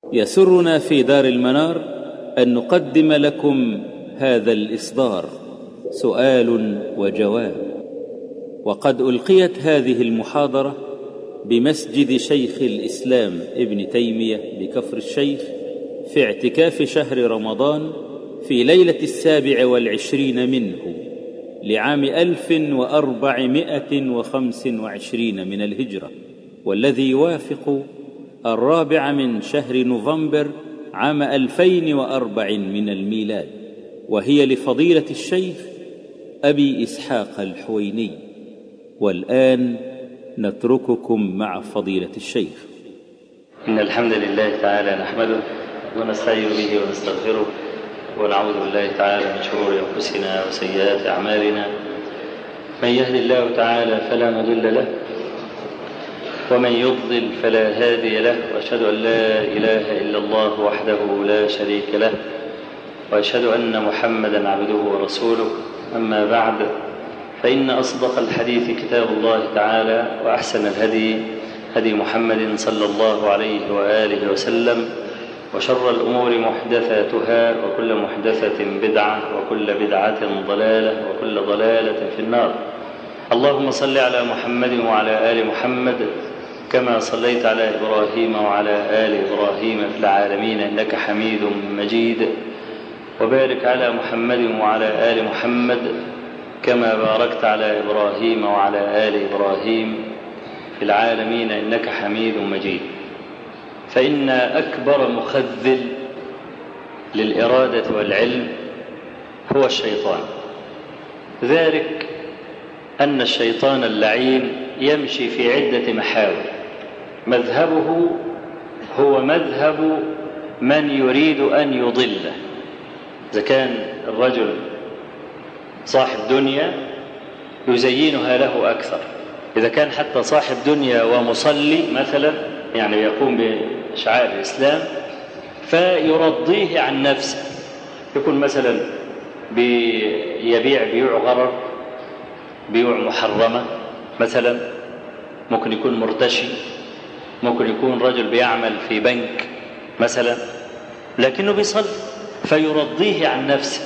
يسرنا في دار المنار ان نقدم لكم هذا الاصدار سؤال وجواب وقد القيت هذه المحاضره بمسجد شيخ الاسلام ابن تيميه بكفر الشيخ في اعتكاف شهر رمضان في ليله السابع والعشرين منه لعام الف واربعمائه وخمس وعشرين من الهجره والذي يوافق الرابع من شهر نوفمبر عام الفين واربع من الميلاد وهي لفضيله الشيخ ابي اسحاق الحويني والان نترككم مع فضيله الشيخ إن الحمد لله تعالى نحمده ونستعين به ونستغفره ونعوذ بالله تعالى من شرور أنفسنا وسيئات أعمالنا من يهد الله تعالى فلا مضل له ومن يضلل فلا هادي له وأشهد أن لا إله إلا الله وحده لا شريك له وأشهد أن محمدا عبده ورسوله أما بعد فإن أصدق الحديث كتاب الله تعالى وأحسن الهدي هدي محمد صلى الله عليه وآله وسلم وشر الأمور محدثاتها وكل محدثة بدعة وكل بدعة ضلالة وكل ضلالة في النار اللهم صل على محمد وعلى آل محمد كما صليت على إبراهيم وعلى آل إبراهيم في العالمين إنك حميد مجيد وبارك على محمد وعلى آل محمد كما باركت على إبراهيم وعلى آل إبراهيم في العالمين إنك حميد مجيد فإن أكبر مخذل للإرادة والعلم هو الشيطان ذلك أن الشيطان اللعين يمشي في عدة محاور مذهبه هو مذهب من يريد أن يضله إذا كان الرجل صاحب دنيا يزينها له أكثر إذا كان حتى صاحب دنيا ومصلي مثلا يعني يقوم بشعائر الإسلام فيرضيه عن نفسه يكون مثلا بيبيع بيوع غرر بيوع محرمة مثلا ممكن يكون مرتشي ممكن يكون رجل بيعمل في بنك مثلا لكنه بيصلي فيرضيه عن نفسه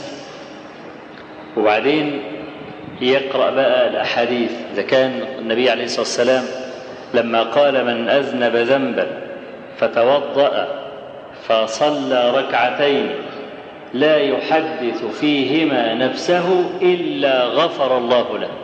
وبعدين يقرأ بقى الأحاديث إذا كان النبي عليه الصلاة والسلام لما قال من أذنب ذنبا فتوضأ فصلى ركعتين لا يحدث فيهما نفسه إلا غفر الله له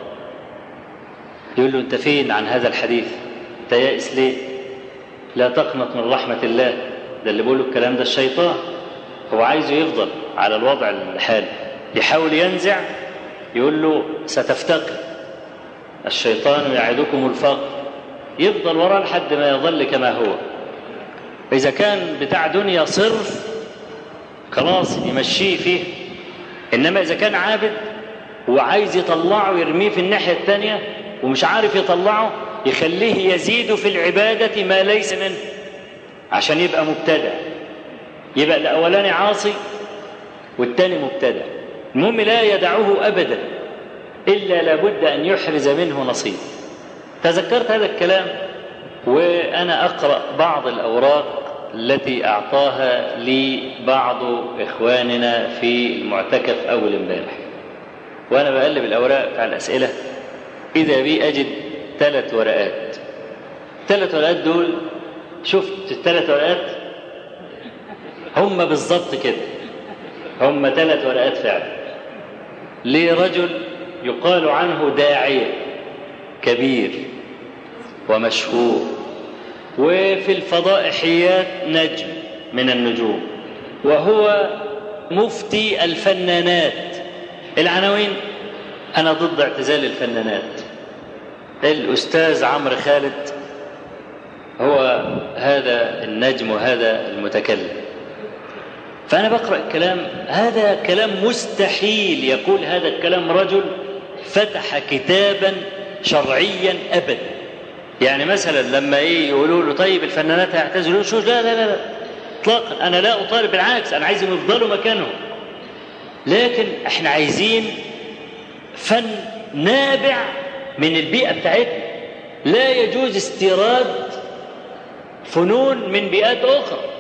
يقول له أنت فين عن هذا الحديث أنت يائس ليه لا تقنط من رحمة الله ده اللي بيقول الكلام ده الشيطان هو عايزه يفضل على الوضع الحالي يحاول ينزع يقول له ستفتقر الشيطان يعدكم الفقر يفضل وراه لحد ما يظل كما هو إذا كان بتاع دنيا صرف خلاص يمشيه فيه إنما إذا كان عابد وعايز يطلعه يرميه في الناحية الثانية ومش عارف يطلعه يخليه يزيد في العبادة ما ليس منه عشان يبقى مبتدع يبقى الأولاني عاصي والثاني مبتدع المهم لا يدعه أبدا إلا لابد أن يحرز منه نصيب تذكرت هذا الكلام وأنا أقرأ بعض الأوراق التي أعطاها لي بعض إخواننا في المعتكف أول امبارح وأنا بقلب الأوراق على الأسئلة إذا بي أجد ثلاث ورقات ثلاث ورقات دول شفت الثلاث ورقات هم بالظبط كده هم ثلاث ورقات فعلا لرجل يقال عنه داعية كبير ومشهور وفي الفضائحيات نجم من النجوم وهو مفتي الفنانات العناوين أنا ضد اعتزال الفنانات الأستاذ عمرو خالد هو هذا النجم وهذا المتكلم فأنا بقرأ الكلام هذا كلام مستحيل يقول هذا الكلام رجل فتح كتابا شرعيا أبدا يعني مثلا لما ايه يقولوا له طيب الفنانات هيعتزلوا شو لا لا لا اطلاقا انا لا اطالب بالعكس انا عايزهم يفضلوا مكانهم لكن احنا عايزين فن نابع من البيئه بتاعتنا لا يجوز استيراد فنون من بيئات اخرى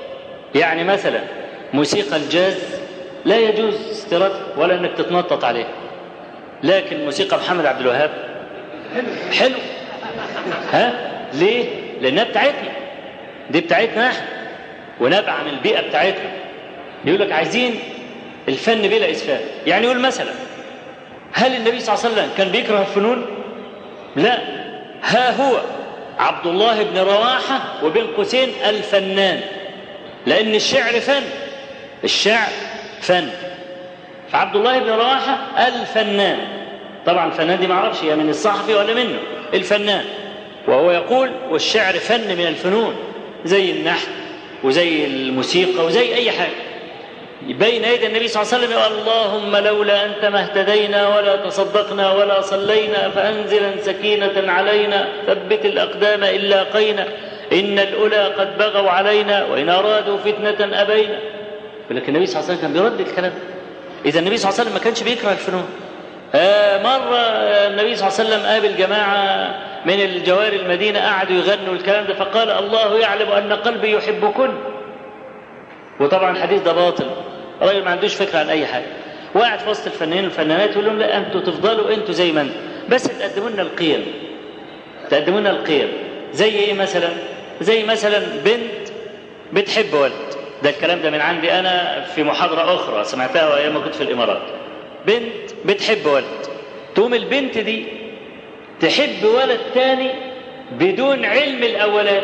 يعني مثلا موسيقى الجاز لا يجوز استيرادها ولا انك تتنطط عليها لكن موسيقى محمد عبد الوهاب حلو ها ليه لانها بتاعتنا دي بتاعتنا احنا ونبع من البيئه بتاعتنا يقول لك عايزين الفن بلا اسفاف يعني يقول مثلا هل النبي صلى الله عليه وسلم كان بيكره الفنون لا ها هو عبد الله بن رواحه وبين قوسين الفنان لان الشعر فن الشعر فن فعبد الله بن رواحه الفنان طبعا الفنان دي ما اعرفش هي من الصحفي ولا منه الفنان وهو يقول والشعر فن من الفنون زي النحت وزي الموسيقى وزي اي حاجه بين يدي النبي صلى الله عليه وسلم يقول اللهم لولا انت ما اهتدينا ولا تصدقنا ولا صلينا فانزلا سكينه علينا ثبت الاقدام ان لاقينا ان الاولى قد بغوا علينا وان ارادوا فتنه ابينا لكن النبي صلى الله عليه وسلم كان بيرد الكلام اذا النبي صلى الله عليه وسلم ما كانش بيكره الفنون آه مرة النبي صلى الله عليه وسلم قابل جماعة من الجوار المدينة قعدوا يغنوا الكلام ده فقال الله يعلم أن قلبي يحبكن وطبعا الحديث ده باطل الراجل ما عندوش فكرة عن أي حاجة وقعد في وسط الفنانين والفنانات يقول لهم لا أنتوا تفضلوا أنتوا زي ما أنتوا بس تقدموا لنا القيم تقدموا لنا القيم زي إيه مثلا؟ زي مثلا بنت بتحب ولد ده الكلام ده من عندي أنا في محاضرة أخرى سمعتها أيام ما كنت في الإمارات بنت بتحب ولد تقوم البنت دي تحب ولد تاني بدون علم الأولاني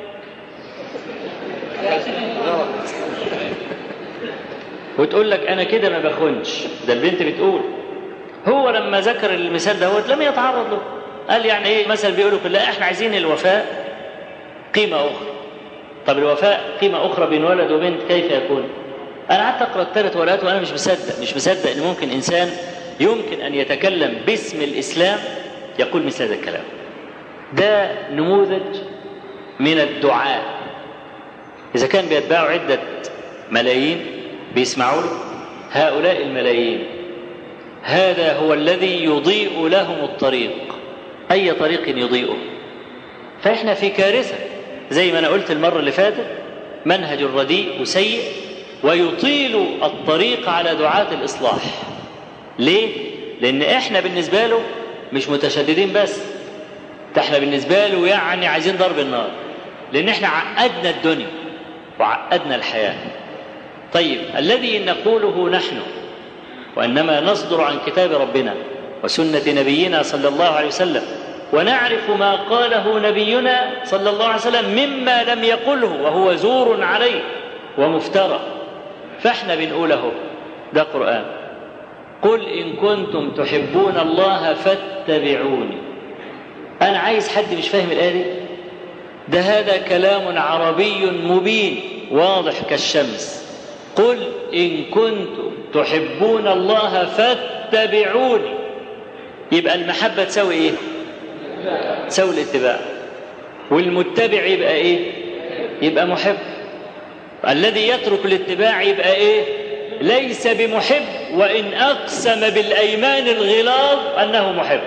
وتقول لك انا كده ما بخونش ده البنت بتقول هو لما ذكر المثال ده لم يتعرض له قال يعني ايه مثلا بيقولوا لا احنا عايزين الوفاء قيمه اخرى طب الوفاء قيمه اخرى بين ولد وبنت كيف يكون انا قعدت اقرا الثلاث ورقات وانا مش مصدق مش مصدق ان ممكن انسان يمكن ان يتكلم باسم الاسلام يقول مثل هذا الكلام ده نموذج من الدعاء اذا كان بيتباعوا عده ملايين بيسمعوا له هؤلاء الملايين هذا هو الذي يضيء لهم الطريق اي طريق يضيئه فاحنا في كارثه زي ما انا قلت المره اللي فاتت منهج رديء وسيء ويطيل الطريق على دعاة الإصلاح ليه؟ لأن إحنا بالنسبة له مش متشددين بس ده إحنا بالنسبة له يعني عايزين ضرب النار لأن إحنا عقدنا الدنيا وعقدنا الحياة طيب الذي نقوله نحن وإنما نصدر عن كتاب ربنا وسنة نبينا صلى الله عليه وسلم ونعرف ما قاله نبينا صلى الله عليه وسلم مما لم يقله وهو زور عليه ومفترى فاحنا بنقوله ده قرآن قل إن كنتم تحبون الله فاتبعوني أنا عايز حد مش فاهم الآية دي ده هذا كلام عربي مبين واضح كالشمس قل إن كنتم تحبون الله فاتبعوني يبقى المحبة تساوي إيه؟ تساوي الاتباع والمتبع يبقى إيه؟ يبقى محب الذي يترك الاتباع يبقى ايه ليس بمحب وان اقسم بالايمان الغلاظ انه محب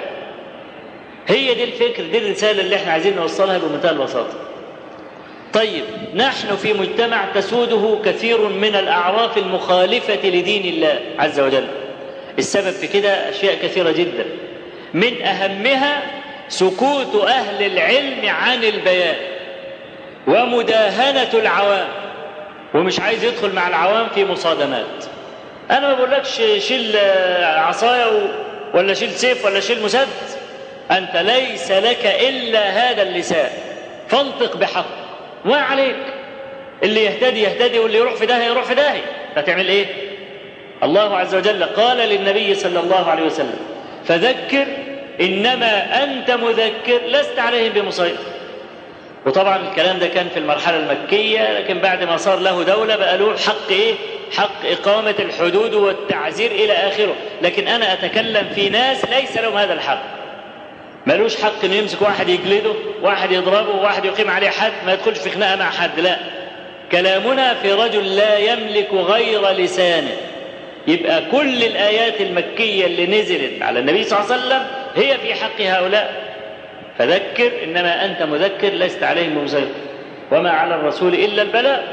هي دي الفكر دي الرساله اللي احنا عايزين نوصلها بمنتهى البساطه طيب نحن في مجتمع تسوده كثير من الاعراف المخالفه لدين الله عز وجل السبب في كده اشياء كثيره جدا من اهمها سكوت اهل العلم عن البيان ومداهنه العوام ومش عايز يدخل مع العوام في مصادمات انا ما بقولكش شيل عصايه ولا شيل سيف ولا شيل مسدس انت ليس لك الا هذا اللسان فانطق بحق ما عليك اللي يهتدي يهتدي واللي يروح في داهيه يروح في داهيه هتعمل ايه الله عز وجل قال للنبي صلى الله عليه وسلم فذكر انما انت مذكر لست عليهم بمسيطر وطبعا الكلام ده كان في المرحلة المكية لكن بعد ما صار له دولة بقى له حق إيه؟ حق إقامة الحدود والتعزير إلى آخره لكن أنا أتكلم في ناس ليس لهم هذا الحق ملوش حق انه يمسك واحد يجلده واحد يضربه واحد يقيم عليه حد ما يدخلش في خناقه مع حد لا كلامنا في رجل لا يملك غير لسانه يبقى كل الايات المكيه اللي نزلت على النبي صلى الله عليه وسلم هي في حق هؤلاء فذكر انما انت مذكر لست عليهم بمسيطر وما على الرسول الا البلاء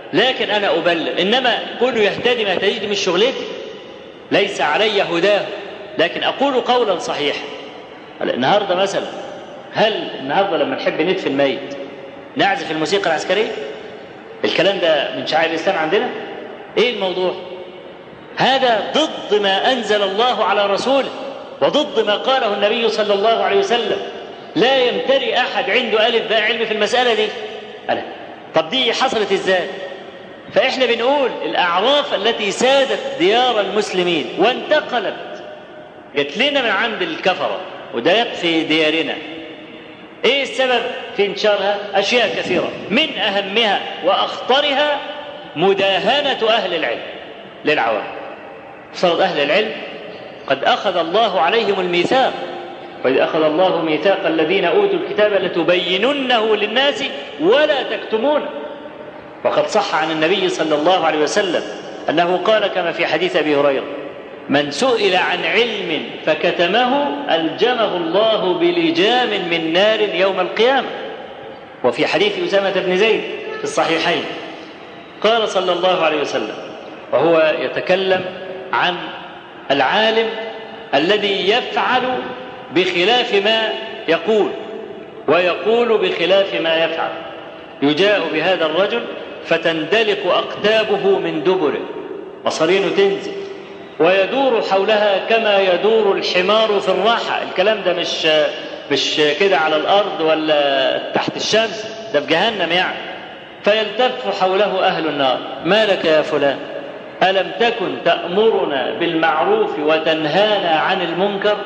لكن انا ابلغ انما كله يهتدي ما يهتديش دي مش شغلتي ليس علي هداه لكن اقول قولا صحيحا النهارده مثلا هل النهارده لما نحب ندفن ميت نعزف الموسيقى العسكريه الكلام ده من شعائر الاسلام عندنا ايه الموضوع هذا ضد ما انزل الله على رسوله وضد ما قاله النبي صلى الله عليه وسلم لا يمتري احد عنده الف باء علم في المساله دي ألا. طب دي حصلت ازاي فاحنا بنقول الاعراف التي سادت ديار المسلمين وانتقلت جت لنا من عند الكفره ودايت في ديارنا ايه السبب في انتشارها اشياء كثيره من اهمها واخطرها مداهنه اهل العلم للعوام صارت اهل العلم قد اخذ الله عليهم الميثاق وإذ أخذ الله ميثاق الذين أوتوا الكتاب لتبيننه للناس ولا تكتمونه وقد صح عن النبي صلى الله عليه وسلم أنه قال كما في حديث أبي هريرة من سئل عن علم فكتمه ألجمه الله بلجام من نار يوم القيامة وفي حديث أسامة بن زيد في الصحيحين قال صلى الله عليه وسلم وهو يتكلم عن العالم الذي يفعل بخلاف ما يقول ويقول بخلاف ما يفعل يجاء بهذا الرجل فتندلق أقتابه من دبره مصارينه تنزل ويدور حولها كما يدور الحمار في الراحة الكلام ده مش مش كده على الأرض ولا تحت الشمس ده في جهنم يعني فيلتف حوله أهل النار ما لك يا فلان ألم تكن تأمرنا بالمعروف وتنهانا عن المنكر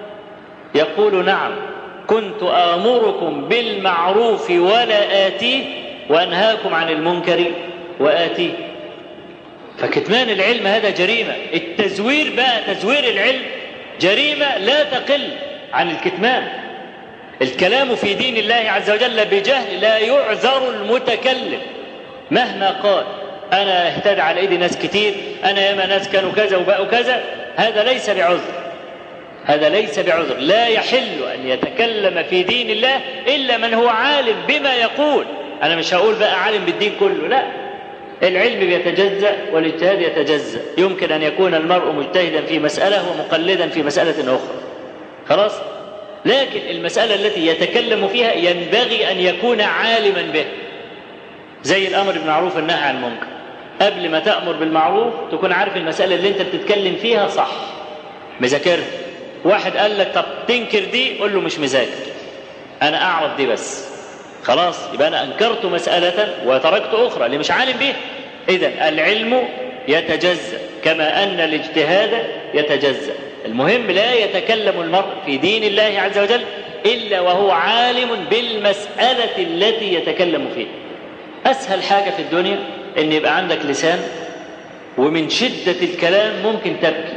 يقول نعم كنت آمركم بالمعروف ولا آتيه وأنهاكم عن المنكر وآتيه فكتمان العلم هذا جريمة التزوير بقى تزوير العلم جريمة لا تقل عن الكتمان الكلام في دين الله عز وجل بجهل لا يعذر المتكلم مهما قال أنا اهتدى على إيدي ناس كتير أنا ياما ناس كانوا كذا وبقوا كذا هذا ليس بعذر هذا ليس بعذر لا يحل أن يتكلم في دين الله إلا من هو عالم بما يقول أنا مش هقول بقى عالم بالدين كله لا العلم بيتجزأ والاجتهاد يتجزأ يمكن أن يكون المرء مجتهدا في مسألة ومقلدا في مسألة أخرى خلاص لكن المسألة التي يتكلم فيها ينبغي أن يكون عالما به زي الأمر بالمعروف والنهي عن المنكر قبل ما تأمر بالمعروف تكون عارف المسألة اللي أنت بتتكلم فيها صح مذاكرها واحد قال لك طب تنكر دي قول له مش مذاكر انا اعرف دي بس خلاص يبقى انا انكرت مساله وتركت اخرى اللي مش عالم بيها اذا العلم يتجزا كما ان الاجتهاد يتجزا المهم لا يتكلم المرء في دين الله عز وجل الا وهو عالم بالمساله التي يتكلم فيها اسهل حاجه في الدنيا ان يبقى عندك لسان ومن شده الكلام ممكن تبكي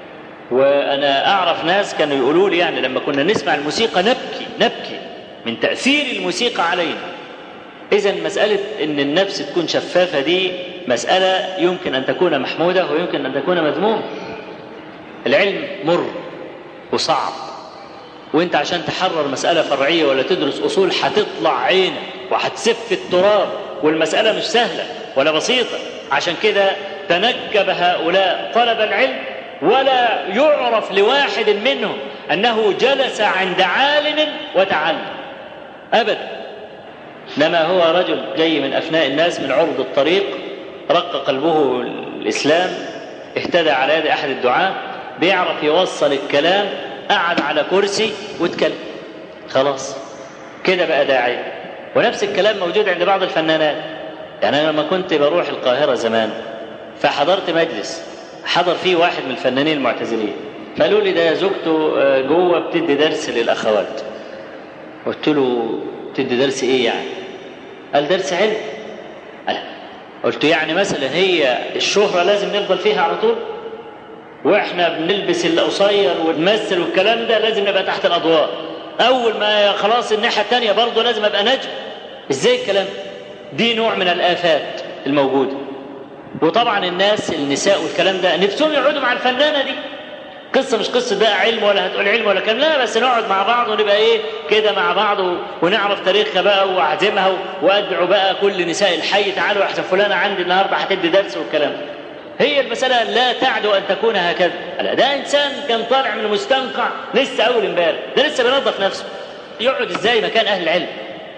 وانا اعرف ناس كانوا يقولوا لي يعني لما كنا نسمع الموسيقى نبكي نبكي من تاثير الموسيقى علينا اذا مساله ان النفس تكون شفافه دي مساله يمكن ان تكون محموده ويمكن ان تكون مذمومه العلم مر وصعب وانت عشان تحرر مساله فرعيه ولا تدرس اصول هتطلع عينك وهتسف التراب والمساله مش سهله ولا بسيطه عشان كده تنكب هؤلاء طلب العلم ولا يعرف لواحد منهم انه جلس عند عالم وتعلم ابدا انما هو رجل جاي من افناء الناس من عرض الطريق رق قلبه الاسلام اهتدى على يد احد الدعاه بيعرف يوصل الكلام قعد على كرسي واتكلم خلاص كده بقى داعي ونفس الكلام موجود عند بعض الفنانات يعني انا لما كنت بروح القاهره زمان فحضرت مجلس حضر فيه واحد من الفنانين المعتزلين فقالوا لي ده زوجته جوه بتدي درس للاخوات قلت له بتدي درس ايه يعني قال درس علم قال قلت يعني مثلا هي الشهره لازم نفضل فيها على طول واحنا بنلبس القصير ونمثل والكلام ده لازم نبقى تحت الاضواء اول ما خلاص الناحيه الثانيه برضه لازم ابقى نجم ازاي الكلام دي نوع من الافات الموجوده وطبعا الناس النساء والكلام ده نفسهم يقعدوا مع الفنانه دي قصة مش قصة بقى علم ولا هتقول علم ولا كلام لا بس نقعد مع بعض ونبقى ايه كده مع بعض ونعرف تاريخها بقى واعزمها وادعو بقى كل نساء الحي تعالوا احسن فلانة عندي النهارده هتدي درس والكلام ده هي المسألة لا تعدو أن تكون هكذا لا ده إنسان كان طالع من المستنقع لسه أول امبارح ده لسه بينظف نفسه يقعد إزاي مكان أهل العلم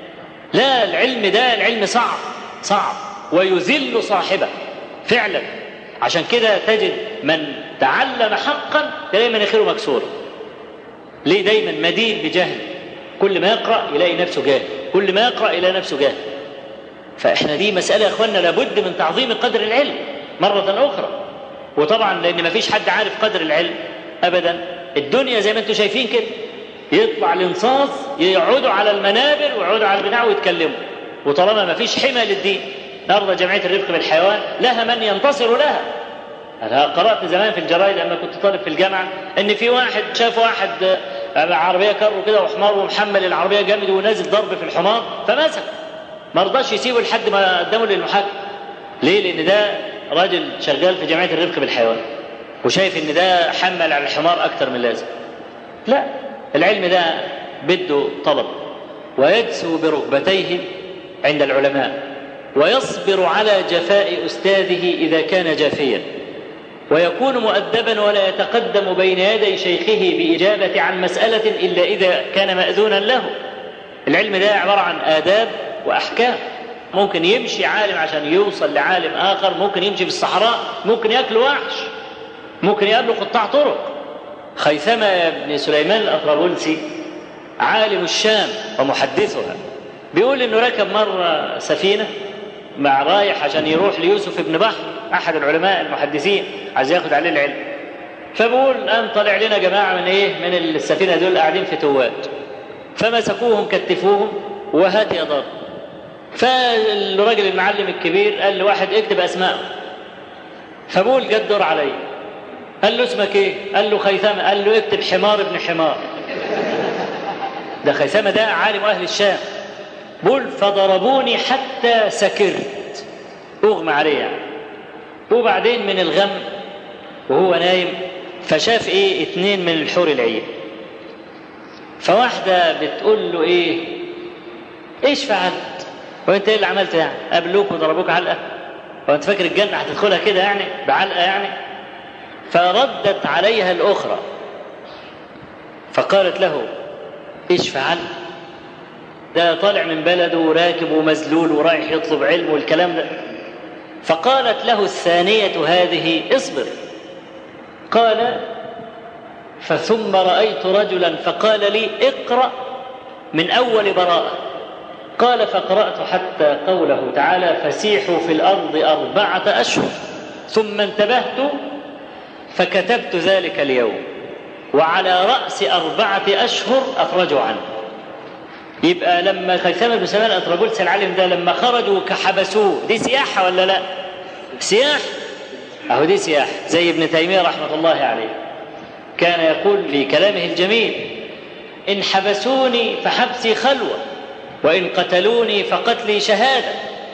لا العلم ده العلم صعب صعب ويذل صاحبه فعلا عشان كده تجد من تعلم حقا تلاقي مناخيره مكسوره ليه دايما مدين بجهل كل ما يقرا يلاقي نفسه جاهل كل ما يقرا يلاقي نفسه جاهل فاحنا دي مساله يا اخواننا لابد من تعظيم قدر العلم مره اخرى وطبعا لان ما فيش حد عارف قدر العلم ابدا الدنيا زي ما انتم شايفين كده يطلع الانصاص يقعدوا على المنابر ويقعدوا على البتاع ويتكلموا وطالما ما فيش حمى للدين النهارده جمعيه الرفق بالحيوان لها من ينتصر لها انا قرات زمان في الجرايد لما كنت طالب في الجامعه ان في واحد شاف واحد عربيه كارو كده وحمار ومحمل العربيه جامد ونازل ضرب في الحمار فمسك ما رضاش يسيبه لحد ما قدمه للمحاكم ليه لان ده راجل شغال في جمعيه الرفق بالحيوان وشايف ان ده حمل على الحمار اكتر من لازم لا العلم ده بده طلب ويجسو بركبتيه عند العلماء ويصبر على جفاء استاذه اذا كان جافيا ويكون مؤدبا ولا يتقدم بين يدي شيخه باجابه عن مساله الا اذا كان ماذونا له العلم ده عباره عن آداب وأحكام ممكن يمشي عالم عشان يوصل لعالم آخر ممكن يمشي في الصحراء ممكن يأكل وحش ممكن يقابله قطاع طرق خيثمة بن سليمان الأطرابلسي عالم الشام ومحدثها بيقول انه ركب مرة سفينة مع رايح عشان يروح ليوسف بن بحر احد العلماء المحدثين عايز ياخد عليه العلم فبقول قام طلع لنا جماعة من ايه من السفينة دول قاعدين في تواد فمسكوهم كتفوهم وهات يا ضرب فالراجل المعلم الكبير قال لواحد اكتب اسماء فبقول جد دور علي قال له اسمك ايه قال له خيثمه قال له اكتب حمار ابن حمار ده خيثمه ده عالم اهل الشام بقول فضربوني حتى سكرت اغمى عليه يعني وبعدين من الغم وهو نايم فشاف ايه اتنين من الحور العين فواحدة بتقول له ايه ايش فعلت وانت ايه اللي عملته يعني قابلوك وضربوك علقة وانت فاكر الجنة هتدخلها كده يعني بعلقة يعني فردت عليها الأخرى فقالت له ايش فعلت ده طالع من بلده وراكب ومذلول ورايح يطلب علم والكلام ده فقالت له الثانية هذه اصبر قال فثم رأيت رجلا فقال لي اقرأ من أول براءة قال فقرأت حتى قوله تعالى فسيحوا في الأرض أربعة أشهر ثم انتبهت فكتبت ذلك اليوم وعلى رأس أربعة أشهر أخرجوا عنه يبقى لما خيثمة بن سلمان أطرابلس العالم ده لما خرجوا كحبسوه دي سياحة ولا لا؟ سياحة أهو دي سياحة زي ابن تيمية رحمة الله عليه كان يقول في كلامه الجميل إن حبسوني فحبسي خلوة وإن قتلوني فقتلي شهادة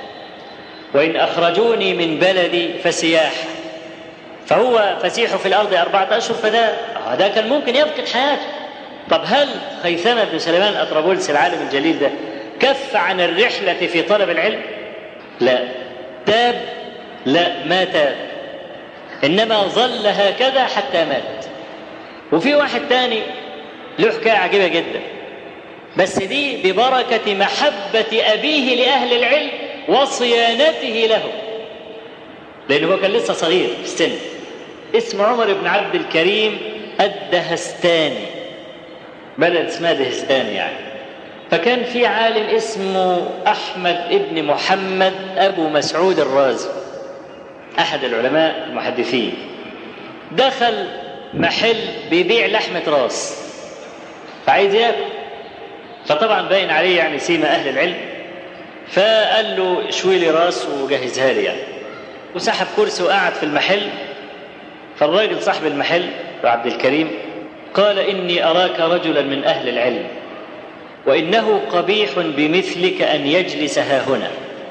وإن أخرجوني من بلدي فسياحة فهو فسيح في الأرض أربعة أشهر فده هذا كان ممكن يفقد حياته طب هل خيثمة بن سليمان أطرابلس العالم الجليل ده كف عن الرحلة في طلب العلم لا تاب لا ما تاب إنما ظل هكذا حتى مات وفي واحد تاني له حكاية عجيبة جدا بس دي ببركة محبة أبيه لأهل العلم وصيانته له لأنه هو كان لسه صغير في السن اسمه عمر بن عبد الكريم الدهستاني بلد اسمها دهستان يعني فكان في عالم اسمه أحمد ابن محمد أبو مسعود الرازي أحد العلماء المحدثين دخل محل بيبيع لحمة راس فعايز ياكل فطبعا باين عليه يعني سيما أهل العلم فقال له شوي لي راس وجهزها لي يعني وسحب كرسي وقعد في المحل فالراجل صاحب المحل عبد الكريم قال إني أراك رجلا من أهل العلم وإنه قبيح بمثلك أن يجلس ها هنا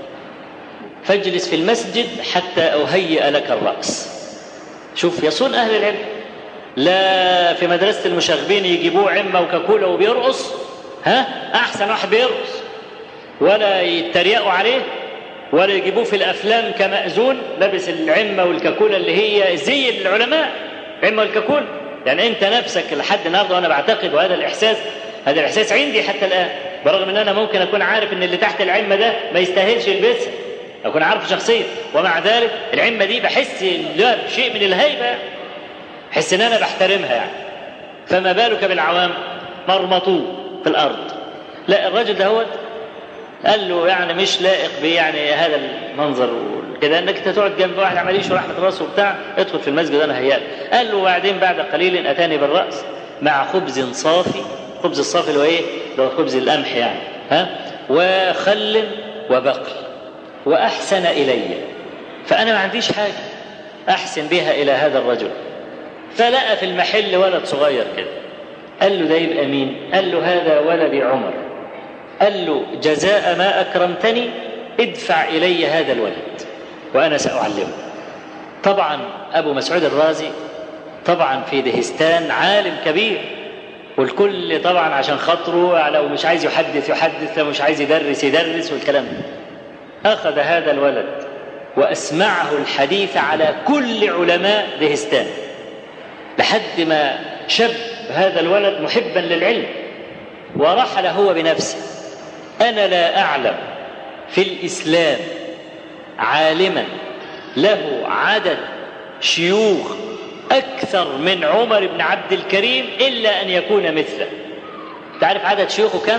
فاجلس في المسجد حتى أهيئ لك الرأس شوف يصون أهل العلم لا في مدرسة المشاغبين يجيبوه عمة وكاكولا وبيرقص ها أحسن واحد بيرقص ولا يتريقوا عليه ولا يجيبوه في الأفلام كمأذون لابس العمة والكاكولا اللي هي زي العلماء عمة والكاكولا يعني أنت نفسك لحد النهارده وأنا بعتقد وهذا الإحساس هذا الإحساس عندي حتى الآن برغم أن أنا ممكن أكون عارف أن اللي تحت العمة ده ما يستاهلش يلبسها أكون عارف شخصيا ومع ذلك العمة دي بحس لا شيء من الهيبة بحس أن أنا بحترمها يعني فما بالك بالعوام مرمطوه في الأرض لا الرجل ده هو قال له يعني مش لائق بيه يعني هذا المنظر كده انك انت تقعد جنب واحد عمال يشرح رحمه راسه وبتاع ادخل في المسجد انا هيالك قال له وبعدين بعد قليل اتاني بالراس مع خبز صافي خبز الصافي اللي هو ايه؟ اللي هو خبز القمح يعني ها وخل وبقل واحسن الي فانا ما عنديش حاجه احسن بها الى هذا الرجل فلقى في المحل ولد صغير كده قال له ده يبقى مين؟ قال له هذا ولدي عمر قال له جزاء ما أكرمتني ادفع إلي هذا الولد وأنا سأعلمه طبعا أبو مسعود الرازي طبعا في دهستان عالم كبير والكل طبعا عشان خاطره لو مش عايز يحدث يحدث لو مش عايز يدرس يدرس والكلام ده أخذ هذا الولد وأسمعه الحديث على كل علماء دهستان لحد ما شب هذا الولد محبا للعلم ورحل هو بنفسه أنا لا أعلم في الإسلام عالما له عدد شيوخ أكثر من عمر بن عبد الكريم إلا أن يكون مثله تعرف عدد شيوخه كم؟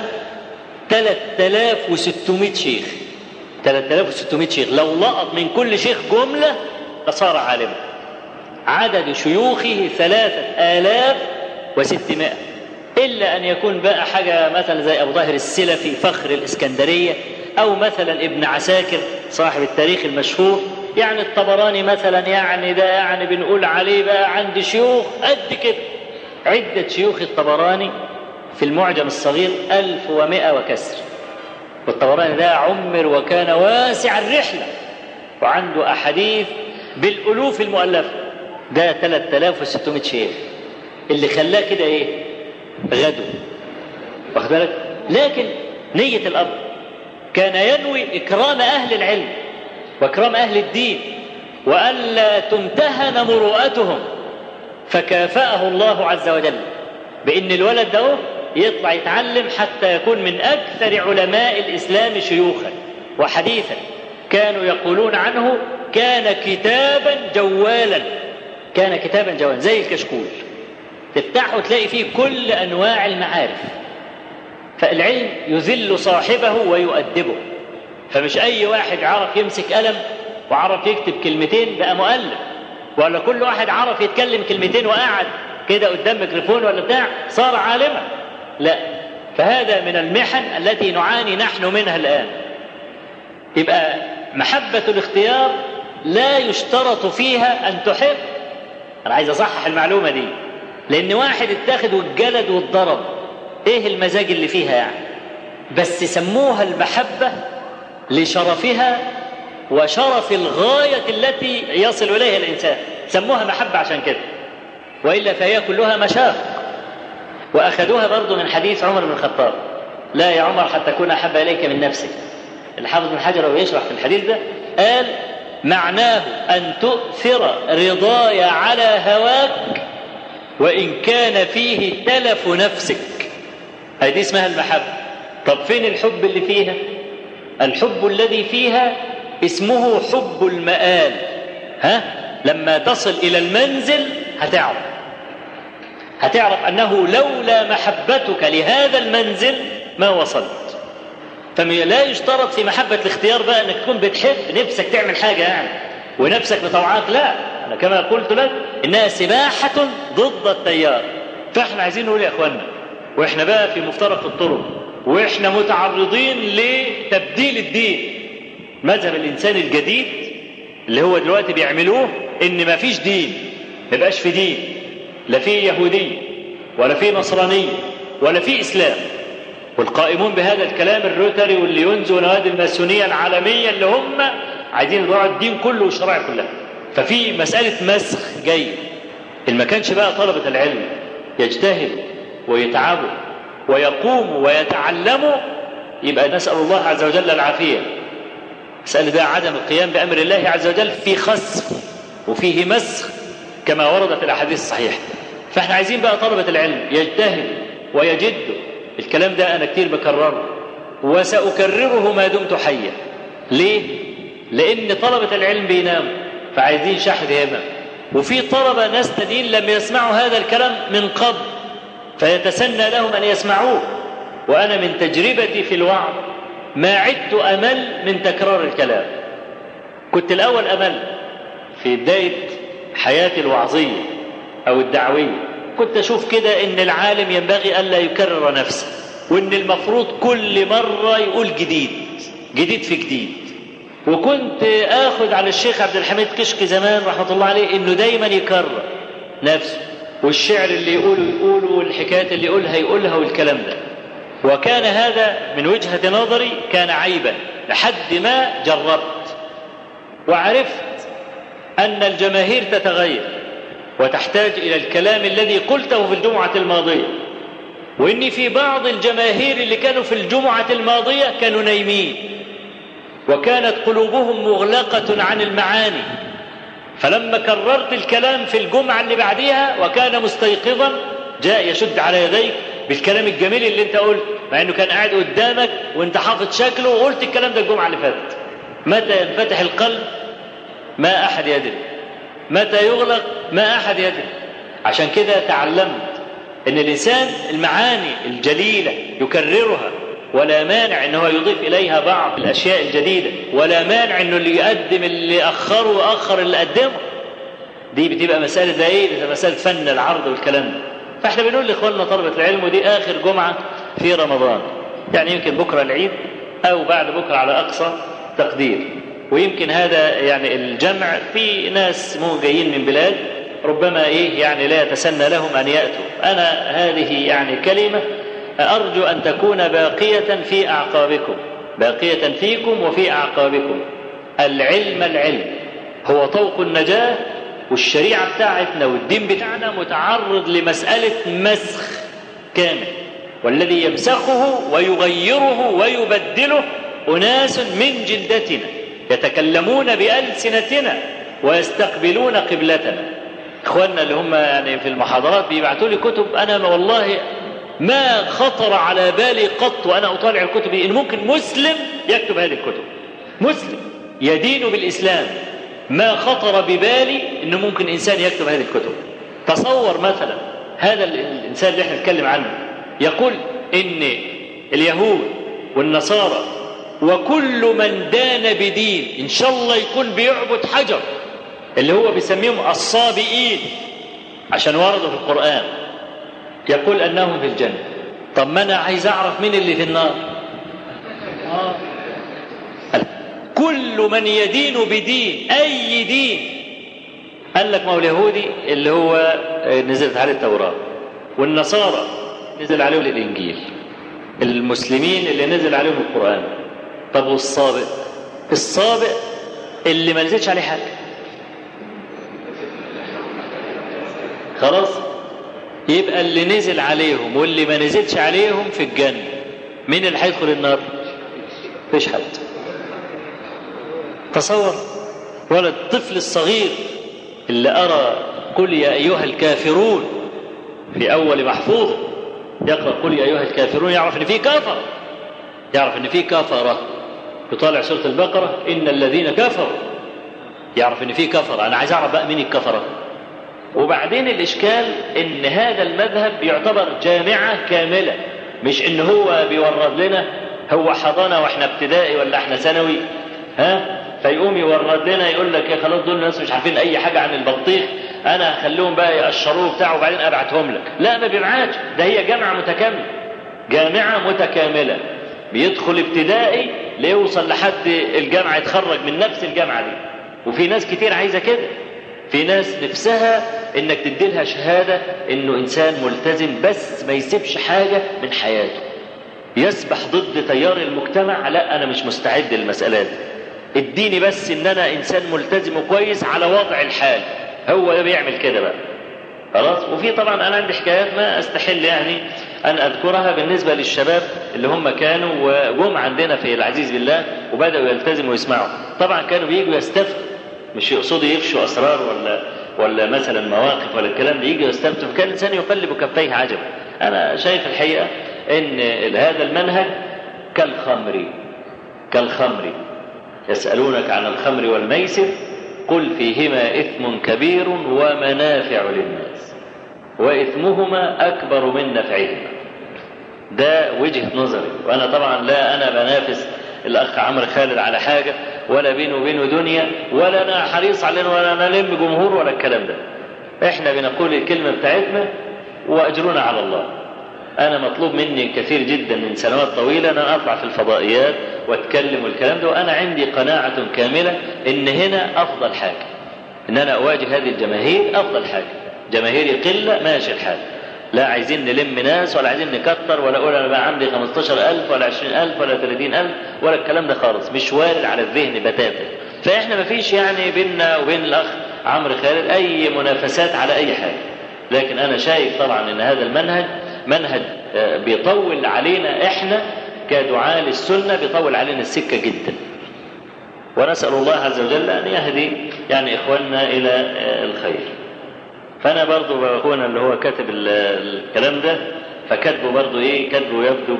3600 شيخ 3600 شيخ لو لقط من كل شيخ جملة لصار عالما عدد شيوخه ثلاثة آلاف وستمائة إلا أن يكون بقى حاجة مثلا زي أبو ظاهر السلفي فخر الإسكندرية أو مثلا ابن عساكر صاحب التاريخ المشهور يعني الطبراني مثلا يعني ده يعني بنقول عليه بقى عند شيوخ قد كده عدة شيوخ الطبراني في المعجم الصغير ألف ومائة وكسر والطبراني ده عمر وكان واسع الرحلة وعنده أحاديث بالألوف المؤلفة ده 3600 شيخ اللي خلاه كده إيه غدو واخد بالك لكن نية الأب كان ينوي إكرام أهل العلم وإكرام أهل الدين وألا تمتهن مروءتهم فكافأه الله عز وجل بأن الولد ده يطلع يتعلم حتى يكون من أكثر علماء الإسلام شيوخا وحديثا كانوا يقولون عنه كان كتابا جوالا كان كتابا جوالا زي الكشكول تفتحه تلاقي فيه كل انواع المعارف فالعلم يذل صاحبه ويؤدبه فمش اي واحد عرف يمسك قلم وعرف يكتب كلمتين بقى مؤلف ولا كل واحد عرف يتكلم كلمتين وقعد كده قدام ميكروفون ولا بتاع صار عالما لا فهذا من المحن التي نعاني نحن منها الان يبقى محبه الاختيار لا يشترط فيها ان تحب انا عايز اصحح المعلومه دي لان واحد اتاخد واتجلد واتضرب ايه المزاج اللي فيها يعني بس سموها المحبه لشرفها وشرف الغايه التي يصل اليها الانسان سموها محبه عشان كده والا فهي كلها مشاق واخذوها برضو من حديث عمر بن الخطاب لا يا عمر حتى تكون احب اليك من نفسك الحافظ بن حجر وهو يشرح في الحديث ده قال معناه ان تؤثر رضاي على هواك وإن كان فيه تلف نفسك هذه اسمها المحبة طب فين الحب اللي فيها الحب الذي فيها اسمه حب المآل ها لما تصل إلى المنزل هتعرف هتعرف أنه لولا محبتك لهذا المنزل ما وصلت فلا يشترط في محبة الاختيار بقى أنك تكون بتحب نفسك تعمل حاجة يعني ونفسك بطوعات لا أنا كما قلت لك إنها سباحة ضد التيار فإحنا عايزين نقول يا إخوانا وإحنا بقى في مفترق الطرق وإحنا متعرضين لتبديل الدين مذهب الإنسان الجديد اللي هو دلوقتي بيعملوه إن ما فيش دين ما يبقاش في دين لا في يهودية ولا في نصرانية ولا في إسلام والقائمون بهذا الكلام الروتري والليونز ونوادي الماسونية العالمية اللي هم عايزين يضيعوا الدين كله والشرائع كلها ففي مسألة مسخ جاي إن ما كانش بقى طلبة العلم يجتهدوا ويتعبوا ويقوموا ويتعلموا يبقى نسأل الله عز وجل العافية مسألة ده عدم القيام بأمر الله عز وجل في خسف وفيه مسخ كما ورد في الأحاديث الصحيحة فاحنا عايزين بقى طلبة العلم يجتهدوا ويجدوا الكلام ده أنا كتير بكرره وسأكرره ما دمت حيا ليه؟ لأن طلبة العلم بيناموا فعايزين شحذ همم وفي طلبة ناس تانيين لم يسمعوا هذا الكلام من قبل فيتسنى لهم أن يسمعوه وأنا من تجربتي في الوعظ ما عدت أمل من تكرار الكلام كنت الأول أمل في بداية حياتي الوعظية أو الدعوية كنت أشوف كده إن العالم ينبغي ألا يكرر نفسه وإن المفروض كل مرة يقول جديد جديد في جديد وكنت آخذ على الشيخ عبد الحميد كشك زمان رحمة الله عليه إنه دايما يكرر نفسه والشعر اللي يقوله يقوله والحكايات اللي يقولها يقولها والكلام ده وكان هذا من وجهة نظري كان عيبا لحد ما جربت وعرفت أن الجماهير تتغير وتحتاج إلى الكلام الذي قلته في الجمعة الماضية وإني في بعض الجماهير اللي كانوا في الجمعة الماضية كانوا نايمين وكانت قلوبهم مغلقة عن المعاني فلما كررت الكلام في الجمعة اللي بعديها وكان مستيقظا جاء يشد على يديك بالكلام الجميل اللي انت قلت مع انه كان قاعد قدامك وانت حافظ شكله وقلت الكلام ده الجمعة اللي فاتت متى ينفتح القلب ما أحد يدري متى يغلق ما أحد يدري عشان كده تعلمت ان الانسان المعاني الجليله يكررها ولا مانع ان هو يضيف اليها بعض الاشياء الجديده ولا مانع انه اللي يقدم اللي اخره واخر اللي قدمه دي بتبقى مساله ده ايه ده مساله فن العرض والكلام ده فاحنا بنقول لاخواننا طلبه العلم ودي اخر جمعه في رمضان يعني يمكن بكره العيد او بعد بكره على اقصى تقدير ويمكن هذا يعني الجمع في ناس مو جايين من بلاد ربما ايه يعني لا يتسنى لهم ان ياتوا انا هذه يعني كلمه ارجو ان تكون باقيه في اعقابكم باقيه فيكم وفي اعقابكم العلم العلم هو طوق النجاه والشريعه بتاعتنا والدين بتاعنا متعرض لمساله مسخ كامل والذي يمسخه ويغيره ويبدله اناس من جلدتنا يتكلمون بالسنتنا ويستقبلون قبلتنا اخواننا اللي هم يعني في المحاضرات بيبعتوا لي كتب انا والله ما خطر على بالي قط وانا اطالع الكتب دي ان ممكن مسلم يكتب هذه الكتب مسلم يدين بالاسلام ما خطر ببالي انه ممكن انسان يكتب هذه الكتب تصور مثلا هذا الانسان اللي احنا نتكلم عنه يقول ان اليهود والنصارى وكل من دان بدين ان شاء الله يكون بيعبد حجر اللي هو بيسميهم الصابئين عشان وردوا في القرآن يقول أنهم في الجنة طب ما أنا عايز أعرف مين اللي في النار آه. كل من يدين بدين أي دين قال لك ما هو اليهودي اللي هو نزلت عليه التوراة والنصارى نزل عليهم الإنجيل المسلمين اللي نزل عليهم القرآن طب والصابئ الصابئ اللي ما نزلش عليه حاجه خلاص يبقى اللي نزل عليهم واللي ما نزلش عليهم في الجنة مين اللي هيدخل النار مفيش حد تصور ولا الطفل الصغير اللي أرى قل يا أيها الكافرون في أول محفوظ يقرأ قل يا أيها الكافرون يعرف إن في كفر يعرف إن في كفرة يطالع سورة البقرة إن الذين كفروا يعرف إن في كفر أنا عايز أعرف بقى مين الكفرة وبعدين الإشكال إن هذا المذهب يعتبر جامعة كاملة مش إن هو بيورد لنا هو حضانة وإحنا ابتدائي ولا إحنا ثانوي ها فيقوم يورد لنا يقول لك يا خلاص دول الناس مش عارفين أي حاجة عن البطيخ أنا هخليهم بقى يقشروه بتاعه وبعدين أبعتهم لك لا ما بيبعتش ده هي جامعة متكاملة جامعة متكاملة بيدخل ابتدائي ليوصل لحد الجامعة يتخرج من نفس الجامعة دي وفي ناس كتير عايزة كده في ناس نفسها انك تدي لها شهادة انه انسان ملتزم بس ما يسيبش حاجة من حياته يسبح ضد تيار المجتمع لا انا مش مستعد للمسألة دي اديني بس ان انا انسان ملتزم وكويس على وضع الحال هو ده بيعمل كده بقى خلاص وفي طبعا انا عندي حكايات ما استحل يعني ان اذكرها بالنسبه للشباب اللي هم كانوا وجم عندنا في العزيز بالله وبداوا يلتزموا ويسمعوا طبعا كانوا بييجوا يستفتوا مش يقصدوا يفشوا اسرار ولا ولا مثلا مواقف ولا الكلام ده يجي يستفتوا فكان الانسان يقلب كفيه عجبا انا شايف الحقيقه ان هذا المنهج كالخمر كالخمر يسالونك عن الخمر والميسر قل فيهما اثم كبير ومنافع للناس واثمهما اكبر من نفعهما ده وجهه نظري وانا طبعا لا انا بنافس الاخ عمرو خالد على حاجه ولا بينه وبينه دنيا ولا انا حريص على ولا انا لم جمهور ولا الكلام ده احنا بنقول الكلمه بتاعتنا واجرنا على الله انا مطلوب مني كثير جدا من سنوات طويله ان انا اطلع في الفضائيات واتكلم والكلام ده وانا عندي قناعه كامله ان هنا افضل حاجه ان انا اواجه هذه الجماهير افضل حاجه جماهير قله ماشي الحال لا عايزين نلم ناس ولا عايزين نكتر ولا اقول انا بقى عندي 15000 ولا 20000 ولا 30000 ولا الكلام ده خالص مش وارد على الذهن بتاتا فاحنا ما فيش يعني بيننا وبين الاخ عمرو خالد اي منافسات على اي حاجه لكن انا شايف طبعا ان هذا المنهج منهج بيطول علينا احنا كدعاة للسنة بيطول علينا السكة جدا ونسأل الله عز وجل أن يهدي يعني إخواننا إلى الخير فأنا برضو أخونا اللي هو كاتب الكلام ده فكاتبه برضو إيه كاتبه يبدو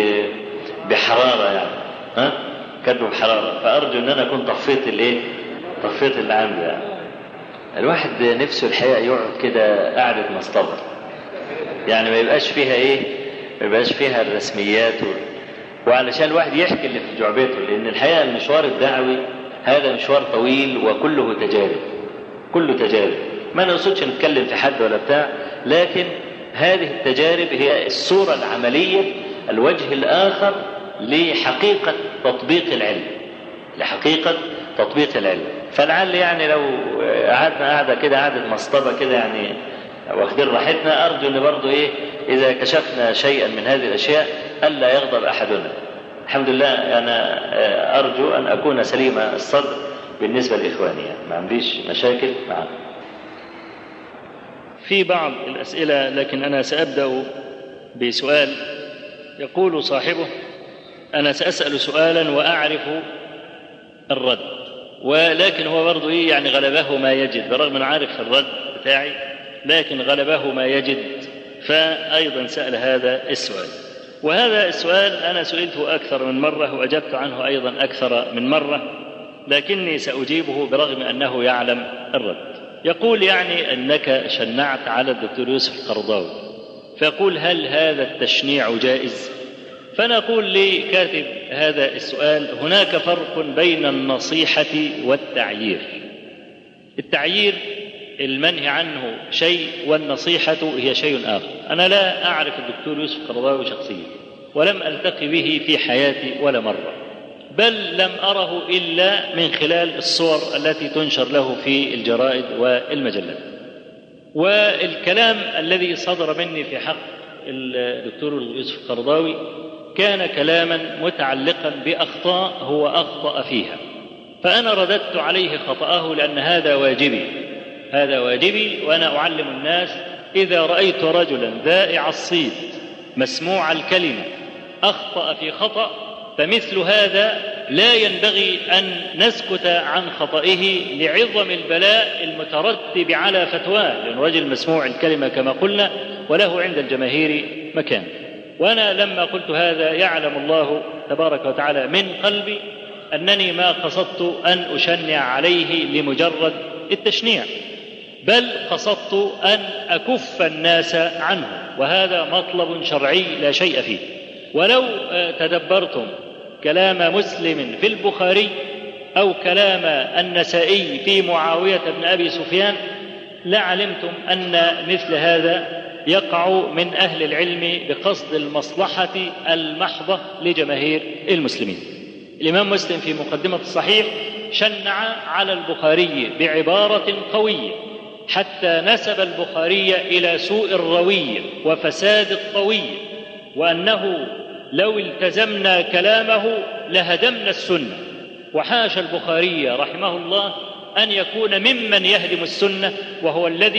بحرارة يعني ها كاتبه بحرارة فأرجو أن أنا أكون طفيت الإيه طفيت اللي عنده يعني الواحد نفسه الحقيقة يقعد كده قعدة مصطبة يعني ما يبقاش فيها ايه ما يبقاش فيها الرسميات و... وعلشان الواحد يحكي اللي في جعبته لان الحقيقه المشوار الدعوي هذا مشوار طويل وكله تجارب كله تجارب ما نقصدش نتكلم في حد ولا بتاع لكن هذه التجارب هي الصوره العمليه الوجه الاخر لحقيقه تطبيق العلم لحقيقه تطبيق العلم فلعل يعني لو قعدنا قعده كده قعده مصطبه كده يعني واخدين راحتنا ارجو ان برضه ايه اذا كشفنا شيئا من هذه الاشياء الا يغضب احدنا الحمد لله انا ارجو ان اكون سليم الصدر بالنسبه لاخواني يعني ما عنديش مشاكل معهم في بعض الاسئله لكن انا سابدا بسؤال يقول صاحبه انا ساسال سؤالا واعرف الرد ولكن هو برضه ايه يعني غلبه ما يجد برغم ان عارف الرد بتاعي لكن غلبه ما يجد فأيضا سأل هذا السؤال وهذا السؤال أنا سئلته أكثر من مرة وأجبت عنه أيضا أكثر من مرة لكني سأجيبه برغم أنه يعلم الرد يقول يعني أنك شنعت على الدكتور يوسف القرضاوي فيقول هل هذا التشنيع جائز فأنا أقول لكاتب هذا السؤال هناك فرق بين النصيحة والتعيير التعيير المنهي عنه شيء والنصيحة هي شيء آخر أنا لا أعرف الدكتور يوسف قرضاوي شخصيا ولم ألتقي به في حياتي ولا مرة بل لم أره إلا من خلال الصور التي تنشر له في الجرائد والمجلات والكلام الذي صدر مني في حق الدكتور يوسف القرضاوي كان كلاما متعلقا بأخطاء هو أخطأ فيها فأنا رددت عليه خطأه لأن هذا واجبي هذا واجبي وانا اعلم الناس اذا رايت رجلا ذائع الصيت مسموع الكلمه اخطا في خطا فمثل هذا لا ينبغي ان نسكت عن خطئه لعظم البلاء المترتب على فتواه لان رجل مسموع الكلمه كما قلنا وله عند الجماهير مكان وانا لما قلت هذا يعلم الله تبارك وتعالى من قلبي انني ما قصدت ان اشنع عليه لمجرد التشنيع بل قصدت ان اكف الناس عنه وهذا مطلب شرعي لا شيء فيه ولو تدبرتم كلام مسلم في البخاري او كلام النسائي في معاويه بن ابي سفيان لعلمتم ان مثل هذا يقع من اهل العلم بقصد المصلحه المحضه لجماهير المسلمين الامام مسلم في مقدمه الصحيح شنع على البخاري بعباره قويه حتى نسب البخاري الى سوء الرويه وفساد الطويه وانه لو التزمنا كلامه لهدمنا السنه وحاشا البخاري رحمه الله ان يكون ممن يهدم السنه وهو الذي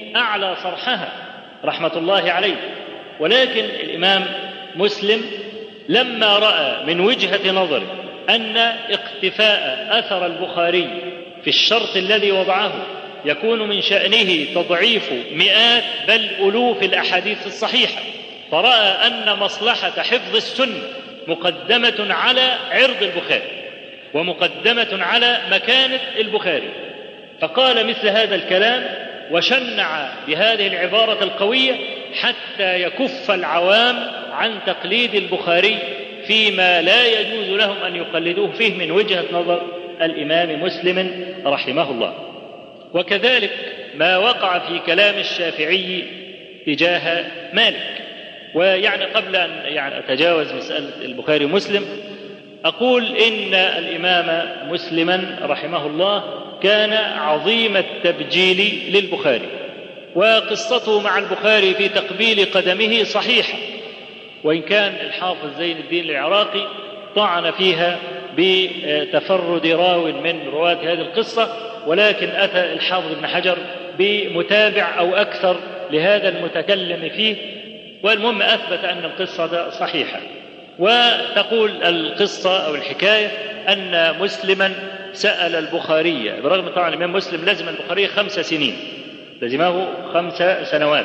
أعلى صرحها رحمة الله عليه ولكن الإمام مسلم لما رأى من وجهة نظره أن اقتفاء أثر البخاري في الشرط الذي وضعه يكون من شأنه تضعيف مئات بل ألوف الأحاديث الصحيحة فرأى أن مصلحة حفظ السنة مقدمة على عرض البخاري ومقدمة على مكانة البخاري فقال مثل هذا الكلام وشنع بهذه العبارة القوية حتى يكف العوام عن تقليد البخاري فيما لا يجوز لهم أن يقلدوه فيه من وجهة نظر الإمام مسلم رحمه الله وكذلك ما وقع في كلام الشافعي تجاه مالك ويعني قبل أن يعني أتجاوز مسألة البخاري ومسلم أقول إن الإمام مسلما رحمه الله كان عظيم التبجيل للبخاري وقصته مع البخاري في تقبيل قدمه صحيحة وإن كان الحافظ زين الدين العراقي طعن فيها بتفرد راو من رواة هذه القصة ولكن أتى الحافظ ابن حجر بمتابع أو أكثر لهذا المتكلم فيه والمهم أثبت أن القصة صحيحة وتقول القصة أو الحكاية أن مسلما سأل البخاري برغم طبعا الإمام مسلم لزم البخاري خمس سنين لزمه خمس سنوات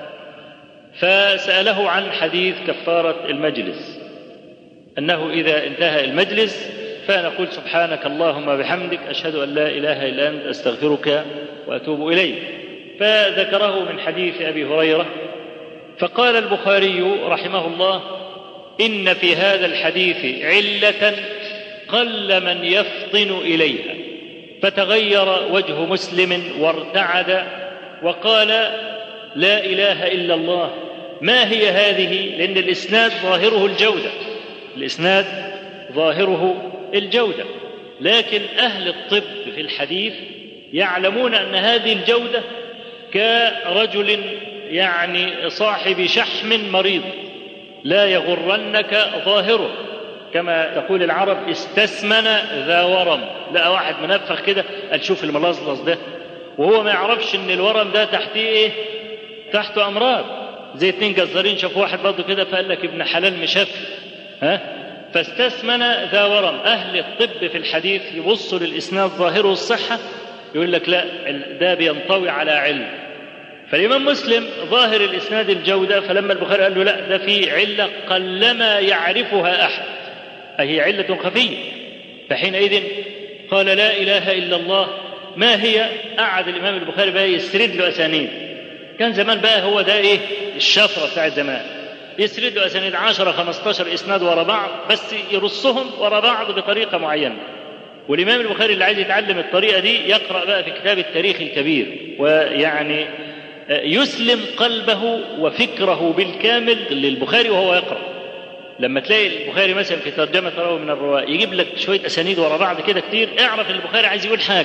فسأله عن حديث كفارة المجلس أنه إذا انتهى المجلس فنقول سبحانك اللهم بحمدك أشهد أن لا إله إلا أنت أستغفرك وأتوب إليك فذكره من حديث أبي هريرة فقال البخاري رحمه الله إن في هذا الحديث علة قل من يفطن إليها فتغير وجه مسلم وارتعد وقال لا إله إلا الله ما هي هذه لأن الإسناد ظاهره الجودة الإسناد ظاهره الجودة لكن أهل الطب في الحديث يعلمون أن هذه الجودة كرجل يعني صاحب شحم مريض لا يغرنك ظاهره كما تقول العرب استسمن ذا ورم لقى واحد منفخ كده قال شوف الملصلص ده وهو ما يعرفش ان الورم ده تحتيه ايه تحته امراض زي اتنين جزارين شافوا واحد برضه كده فقال لك ابن حلال مشف ها فاستثمن ذا ورم اهل الطب في الحديث يبصوا للاسناد ظاهره الصحه يقول لك لا ده بينطوي على علم فالإمام مسلم ظاهر الإسناد الجودة فلما البخاري قال له لا ده في علة قلما يعرفها أحد أهي علة خفية فحينئذ قال لا إله إلا الله ما هي قعد الإمام البخاري بقى يسرد له أسانيد كان زمان بقى هو ده إيه الشفرة بتاع زمان يسرد له أسانيد 10 15 إسناد ورا بعض بس يرصهم ورا بعض بطريقة معينة والإمام البخاري اللي عايز يتعلم الطريقة دي يقرأ بقى في كتاب التاريخ الكبير ويعني يسلم قلبه وفكره بالكامل للبخاري وهو يقرأ لما تلاقي البخاري مثلا في ترجمة راوي من الرواة يجيب لك شوية أسانيد ورا بعض كده كتير اعرف ان البخاري عايز يقول حاجة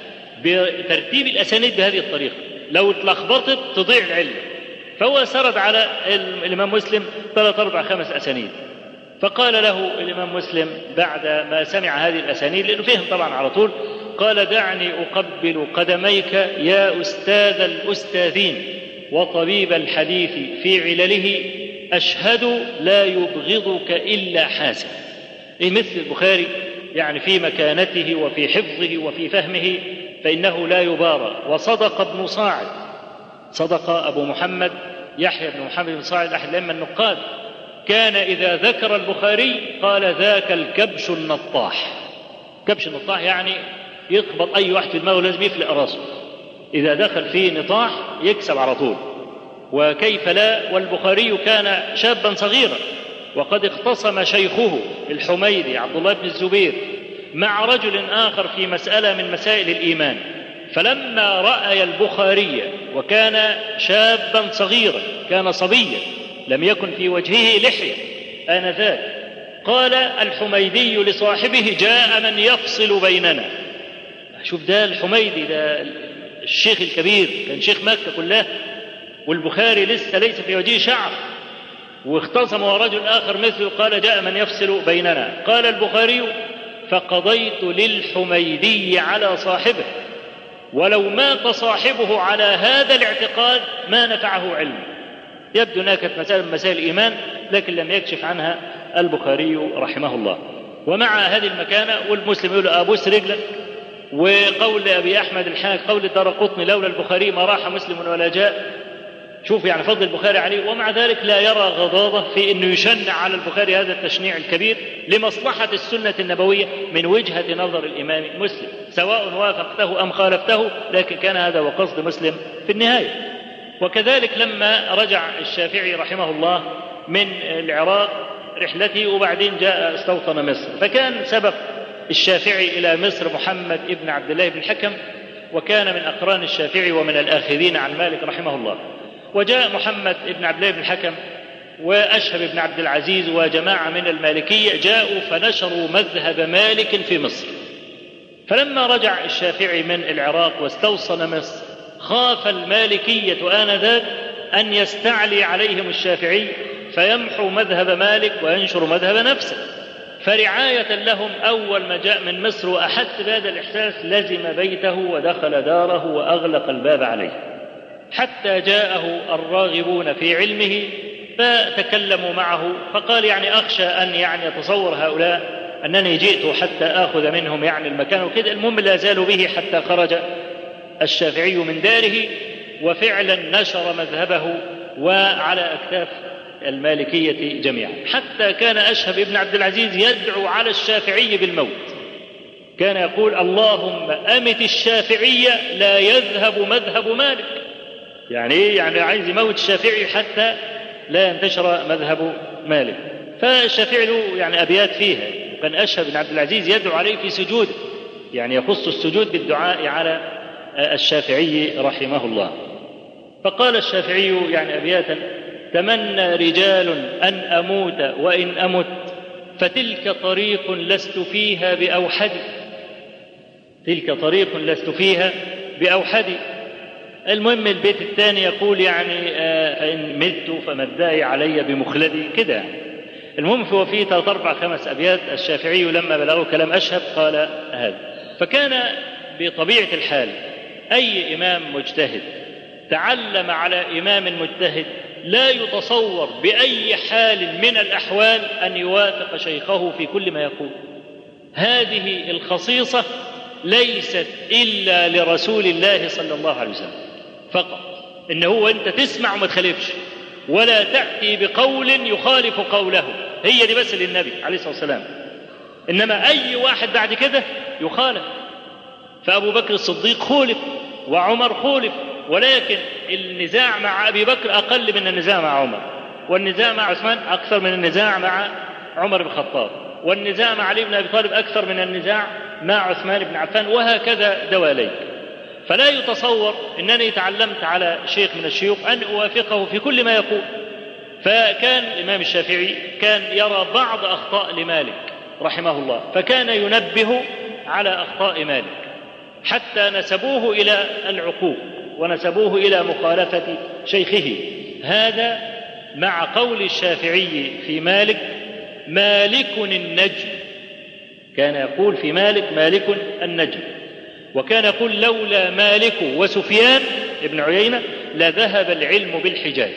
بترتيب الأسانيد بهذه الطريقة لو اتلخبطت تضيع العلم فهو سرد على الإمام مسلم ثلاث أربع خمس أسانيد فقال له الإمام مسلم بعد ما سمع هذه الأسانيد لأنه فهم طبعا على طول قال دعني أقبل قدميك يا أستاذ الأستاذين وطبيب الحديث في علله أشهد لا يبغضك إلا حاسب إيه مثل البخاري يعني في مكانته وفي حفظه وفي فهمه فإنه لا يبارى وصدق ابن صاعد صدق أبو محمد يحيى بن محمد بن صاعد أحد الأئمة النقاد كان إذا ذكر البخاري قال ذاك الكبش النطاح كبش النطاح يعني يخبط أي واحد في دماغه لازم يفلق راسه إذا دخل فيه نطاح يكسب على طول وكيف لا والبخاري كان شابا صغيرا وقد اختصم شيخه الحميدي عبد الله بن الزبير مع رجل آخر في مسألة من مسائل الإيمان فلما رأي البخاري وكان شابا صغيرا كان صبيا لم يكن في وجهه لحية آنذاك قال الحميدي لصاحبه جاء من يفصل بيننا شوف ده الحميدي ده الشيخ الكبير كان شيخ مكة كلها والبخاري لسه ليس في وجهه شعر واختصم رجل آخر مثله قال جاء من يفصل بيننا قال البخاري فقضيت للحميدي على صاحبه ولو مات صاحبه على هذا الاعتقاد ما نفعه علم يبدو انها كانت مسائل من مسائل الايمان لكن لم يكشف عنها البخاري رحمه الله ومع هذه المكانه والمسلم يقول ابوس رجلك وقول ابي احمد الحاج قول الدار قطني لولا البخاري ما راح مسلم ولا جاء شوف يعني فضل البخاري عليه ومع ذلك لا يرى غضاضة في أنه يشنع على البخاري هذا التشنيع الكبير لمصلحة السنة النبوية من وجهة نظر الإمام مسلم سواء وافقته أم خالفته لكن كان هذا وقصد مسلم في النهاية وكذلك لما رجع الشافعي رحمه الله من العراق رحلته وبعدين جاء استوطن مصر فكان سبق الشافعي إلى مصر محمد ابن عبد الله بن الحكم وكان من أقران الشافعي ومن الآخذين عن مالك رحمه الله وجاء محمد بن عبد الله بن الحكم وأشهب بن عبد العزيز وجماعة من المالكية جاءوا فنشروا مذهب مالك في مصر فلما رجع الشافعي من العراق واستوصن مصر خاف المالكية آنذاك أن يستعلي عليهم الشافعي فيمحو مذهب مالك وينشر مذهب نفسه فرعاية لهم أول ما جاء من مصر وأحس بهذا الإحساس لزم بيته ودخل داره وأغلق الباب عليه حتى جاءه الراغبون في علمه فتكلموا معه فقال يعني أخشى أن يعني يتصور هؤلاء أنني جئت حتى آخذ منهم يعني المكان وكذا المهم لا زالوا به حتى خرج الشافعي من داره وفعلا نشر مذهبه وعلى أكتاف المالكية جميعا حتى كان أشهب ابن عبد العزيز يدعو على الشافعي بالموت كان يقول اللهم أمت الشافعية لا يذهب مذهب مالك يعني ايه يعني عايز يموت الشافعي حتى لا ينتشر مذهب مالك فالشافعي له يعني ابيات فيها كان اشهب بن عبد العزيز يدعو عليه في سجوده يعني يخص السجود بالدعاء على الشافعي رحمه الله فقال الشافعي يعني ابياتا تمنى رجال ان اموت وان امت فتلك طريق لست فيها باوحد تلك طريق لست فيها باوحد المهم البيت الثاني يقول يعني آه فإن مت فما الداعي علي بمخلدي كده المهم هو في ثلاث أربع خمس أبيات الشافعي لما بلغه كلام أشهب قال هذا فكان بطبيعة الحال أي إمام مجتهد تعلم على إمام مجتهد لا يتصور بأي حال من الأحوال أن يوافق شيخه في كل ما يقول هذه الخصيصة ليست إلا لرسول الله صلى الله عليه وسلم فقط ان هو انت تسمع وما تخالفش ولا تاتي بقول يخالف قوله هي دي بس للنبي عليه الصلاه والسلام انما اي واحد بعد كده يخالف فابو بكر الصديق خولف وعمر خولف ولكن النزاع مع ابي بكر اقل من النزاع مع عمر والنزاع مع عثمان اكثر من النزاع مع عمر بن الخطاب والنزاع مع علي بن ابي طالب اكثر من النزاع مع عثمان بن عفان وهكذا دواليك فلا يتصور انني تعلمت على شيخ من الشيوخ ان اوافقه في كل ما يقول فكان الامام الشافعي كان يرى بعض اخطاء لمالك رحمه الله فكان ينبه على اخطاء مالك حتى نسبوه الى العقوق ونسبوه الى مخالفه شيخه هذا مع قول الشافعي في مالك مالك النجم كان يقول في مالك مالك النجم وكان يقول لولا مالك وسفيان ابن عيينة لذهب العلم بالحجاز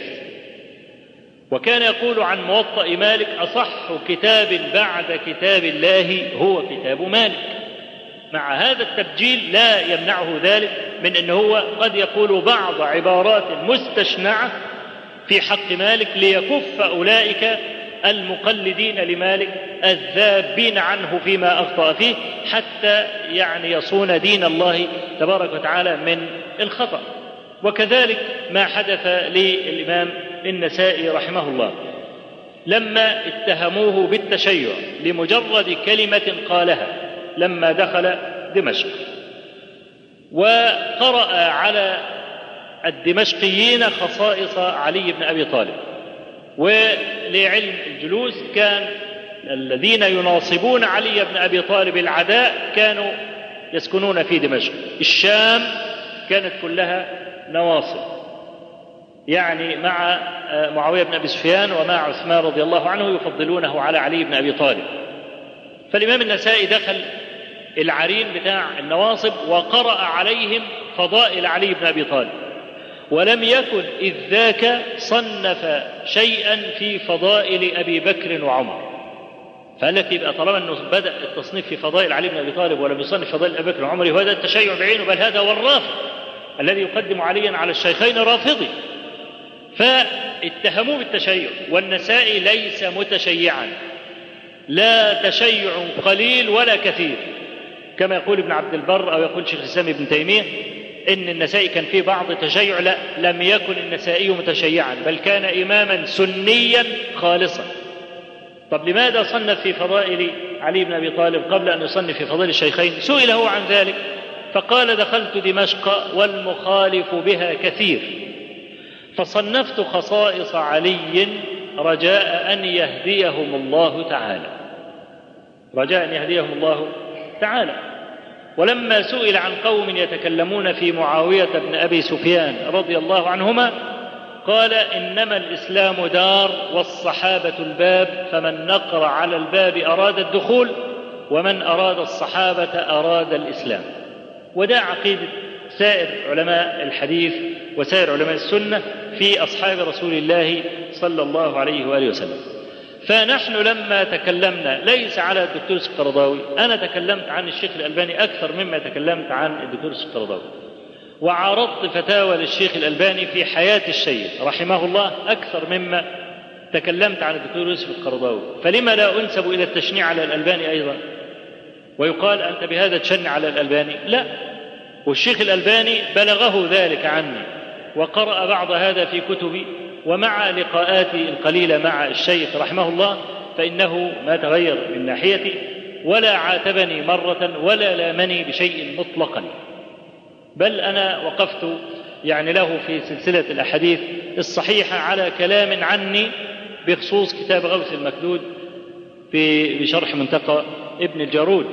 وكان يقول عن موطأ مالك أصح كتاب بعد كتاب الله هو كتاب مالك مع هذا التبجيل لا يمنعه ذلك من أنه هو قد يقول بعض عبارات مستشنعة في حق مالك ليكف أولئك المقلدين لمالك الذابين عنه فيما أخطأ فيه حتى يعني يصون دين الله تبارك وتعالى من الخطأ وكذلك ما حدث للإمام النسائي رحمه الله لما اتهموه بالتشيع لمجرد كلمة قالها لما دخل دمشق وقرأ على الدمشقيين خصائص علي بن أبي طالب ولعلم الجلوس كان الذين يناصبون علي بن ابي طالب العداء كانوا يسكنون في دمشق الشام كانت كلها نواصب يعني مع معاويه بن ابي سفيان ومع عثمان رضي الله عنه يفضلونه على علي بن ابي طالب فالامام النسائي دخل العرين بتاع النواصب وقرأ عليهم فضائل علي بن أبي طالب ولم يكن إذ ذاك صنف شيئا في فضائل أبي بكر وعمر فقال لك يبقى طالما انه بدا التصنيف في فضائل علي بن ابي طالب ولم يصنف فضائل ابي بكر وعمر هذا التشيع بعينه بل هذا هو الرافض الذي يقدم عليا على الشيخين رافضي فاتهموه بالتشيع والنسائي ليس متشيعا لا تشيع قليل ولا كثير كما يقول ابن عبد البر او يقول شيخ الاسلام ابن تيميه ان النسائي كان فيه بعض التشيع لا لم يكن النسائي متشيعا بل كان اماما سنيا خالصا طب لماذا صنف في فضائل علي بن ابي طالب قبل ان يصنف في فضائل الشيخين سئل هو عن ذلك فقال دخلت دمشق والمخالف بها كثير فصنفت خصائص علي رجاء ان يهديهم الله تعالى رجاء ان يهديهم الله تعالى ولما سئل عن قوم يتكلمون في معاويه بن ابي سفيان رضي الله عنهما قال انما الاسلام دار والصحابه الباب فمن نقر على الباب اراد الدخول ومن اراد الصحابه اراد الاسلام وده عقيده سائر علماء الحديث وسائر علماء السنه في اصحاب رسول الله صلى الله عليه واله وسلم فنحن لما تكلمنا ليس على الدكتور السقرضاوي انا تكلمت عن الشيخ الالباني اكثر مما تكلمت عن الدكتور السقرضاوي وعرضت فتاوى للشيخ الألباني في حياة الشيخ رحمه الله أكثر مما تكلمت عن الدكتور يوسف القرضاوي فلما لا أنسب إلى التشنيع على الألباني أيضا ويقال أنت بهذا تشنع على الألباني لا والشيخ الألباني بلغه ذلك عني وقرأ بعض هذا في كتبي ومع لقاءاتي القليلة مع الشيخ رحمه الله فإنه ما تغير من ناحيتي ولا عاتبني مرة ولا لامني بشيء مطلقا بل انا وقفت يعني له في سلسله الاحاديث الصحيحه على كلام عني بخصوص كتاب غوث المكدود في بشرح منتقى ابن الجارود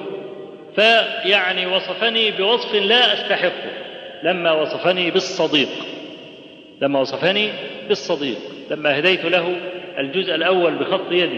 فيعني وصفني بوصف لا استحقه لما وصفني بالصديق لما وصفني بالصديق لما هديت له الجزء الاول بخط يدي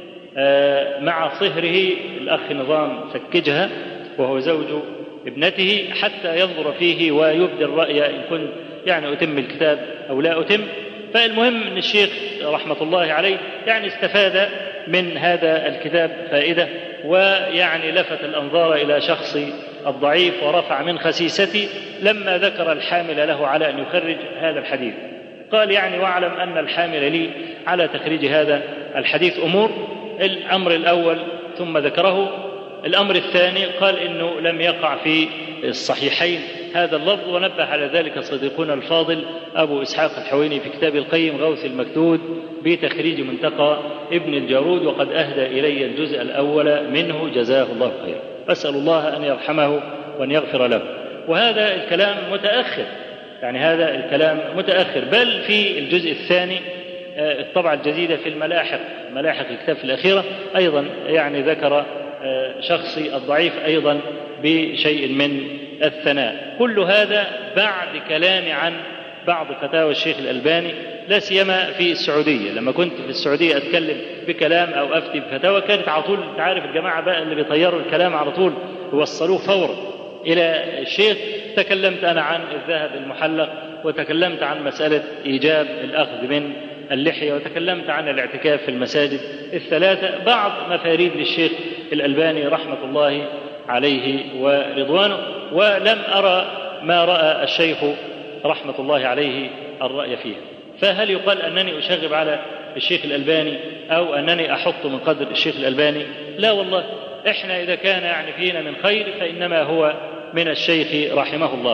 مع صهره الاخ نظام سكجها وهو زوج ابنته حتى ينظر فيه ويبدي الرأي إن كنت يعني أتم الكتاب أو لا أتم فالمهم أن الشيخ رحمة الله عليه يعني استفاد من هذا الكتاب فائدة ويعني لفت الأنظار إلى شخصي الضعيف ورفع من خسيستي لما ذكر الحامل له على أن يخرج هذا الحديث قال يعني واعلم أن الحامل لي على تخريج هذا الحديث أمور الأمر الأول ثم ذكره الأمر الثاني قال إنه لم يقع في الصحيحين هذا اللفظ ونبه على ذلك صديقنا الفاضل أبو إسحاق الحويني في كتاب القيم غوث المكدود بتخريج منتقى ابن الجارود وقد أهدى إلي الجزء الأول منه جزاه الله خيرا أسأل الله أن يرحمه وأن يغفر له وهذا الكلام متأخر يعني هذا الكلام متأخر بل في الجزء الثاني الطبعة الجديدة في الملاحق ملاحق الكتاب في الأخيرة أيضا يعني ذكر شخصي الضعيف ايضا بشيء من الثناء كل هذا بعد كلام عن بعض فتاوى الشيخ الالباني لا سيما في السعوديه لما كنت في السعوديه اتكلم بكلام او افتي بفتاوى كانت على طول انت عارف الجماعه بقى اللي بيطيروا الكلام على طول يوصلوه فورا الى الشيخ تكلمت انا عن الذهب المحلق وتكلمت عن مساله ايجاب الاخذ من اللحية وتكلمت عن الاعتكاف في المساجد الثلاثة بعض مفاريد للشيخ الألباني رحمة الله عليه ورضوانه ولم أرى ما رأى الشيخ رحمة الله عليه الرأي فيها فهل يقال أنني أشغب على الشيخ الألباني أو أنني أحط من قدر الشيخ الألباني لا والله إحنا إذا كان يعني فينا من خير فإنما هو من الشيخ رحمه الله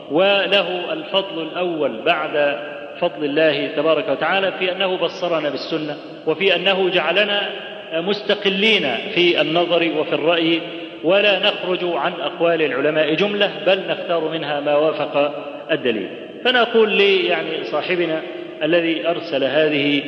وله الفضل الأول بعد فضل الله تبارك وتعالى في انه بصرنا بالسنه وفي انه جعلنا مستقلين في النظر وفي الراي ولا نخرج عن اقوال العلماء جمله بل نختار منها ما وافق الدليل فنقول لي يعني صاحبنا الذي ارسل هذه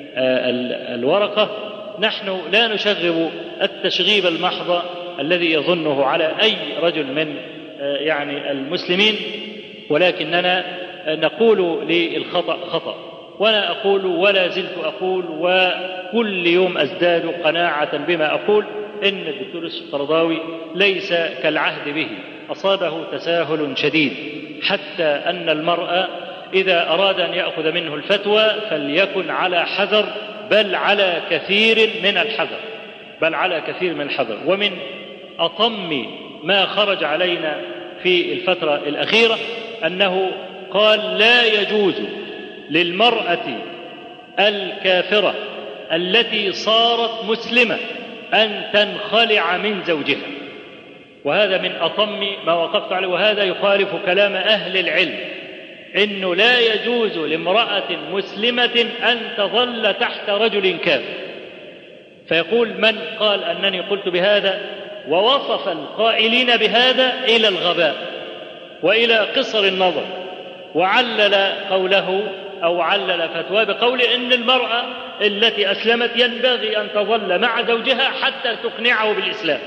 الورقه نحن لا نشغب التشغيب المحض الذي يظنه على اي رجل من يعني المسلمين ولكننا نقول للخطأ خطأ وأنا أقول ولا زلت أقول وكل يوم أزداد قناعة بما أقول إن الدكتور القرضاوي ليس كالعهد به أصابه تساهل شديد حتى أن المرأة إذا أراد أن يأخذ منه الفتوى فليكن على حذر بل على كثير من الحذر بل على كثير من الحذر ومن أطم ما خرج علينا في الفترة الأخيرة أنه قال لا يجوز للمرأة الكافرة التي صارت مسلمة أن تنخلع من زوجها وهذا من أطم ما وقفت عليه وهذا يخالف كلام أهل العلم انه لا يجوز لامراه مسلمه ان تظل تحت رجل كافر فيقول من قال انني قلت بهذا ووصف القائلين بهذا الى الغباء والى قصر النظر وعلل قوله او علل فتواه بقول ان المراه التي اسلمت ينبغي ان تظل مع زوجها حتى تقنعه بالاسلام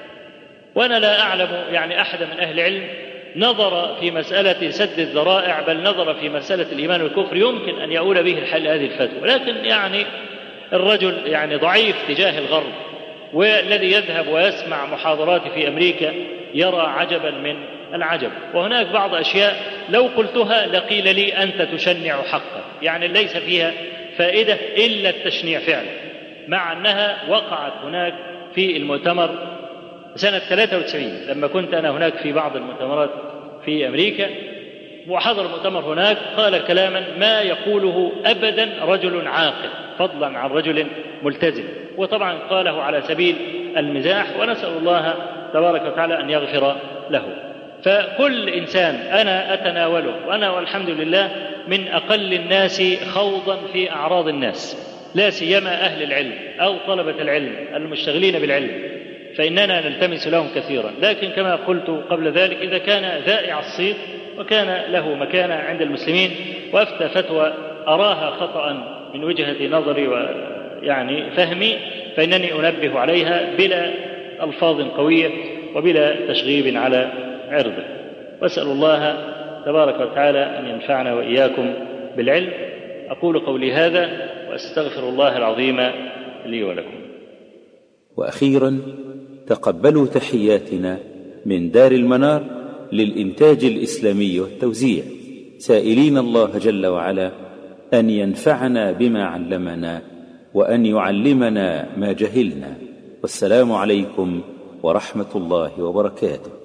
وانا لا اعلم يعني احد من اهل العلم نظر في مسألة سد الذرائع بل نظر في مسألة الإيمان والكفر يمكن أن يؤول به الحل هذه الفتوى لكن يعني الرجل يعني ضعيف تجاه الغرب والذي يذهب ويسمع محاضراتي في أمريكا يرى عجبا من العجب وهناك بعض أشياء لو قلتها لقيل لي أنت تشنع حقا يعني ليس فيها فائدة إلا التشنيع فعلا مع أنها وقعت هناك في المؤتمر سنة 93 لما كنت أنا هناك في بعض المؤتمرات في أمريكا وحضر مؤتمر هناك قال كلاما ما يقوله أبدا رجل عاقل فضلا عن رجل ملتزم وطبعا قاله على سبيل المزاح ونسأل الله تبارك وتعالى أن يغفر له فكل إنسان أنا أتناوله وأنا والحمد لله من أقل الناس خوضا في أعراض الناس لا سيما أهل العلم أو طلبة العلم المشتغلين بالعلم فإننا نلتمس لهم كثيرا لكن كما قلت قبل ذلك إذا كان ذائع الصيت وكان له مكانة عند المسلمين وأفتى فتوى أراها خطأ من وجهة نظري ويعني فهمي فإنني أنبه عليها بلا ألفاظ قوية وبلا تشغيب على عرضه وأسأل الله تبارك وتعالى أن ينفعنا وإياكم بالعلم أقول قولي هذا وأستغفر الله العظيم لي ولكم وأخيرا تقبلوا تحياتنا من دار المنار للإنتاج الإسلامي والتوزيع سائلين الله جل وعلا أن ينفعنا بما علمنا وأن يعلمنا ما جهلنا والسلام عليكم ورحمة الله وبركاته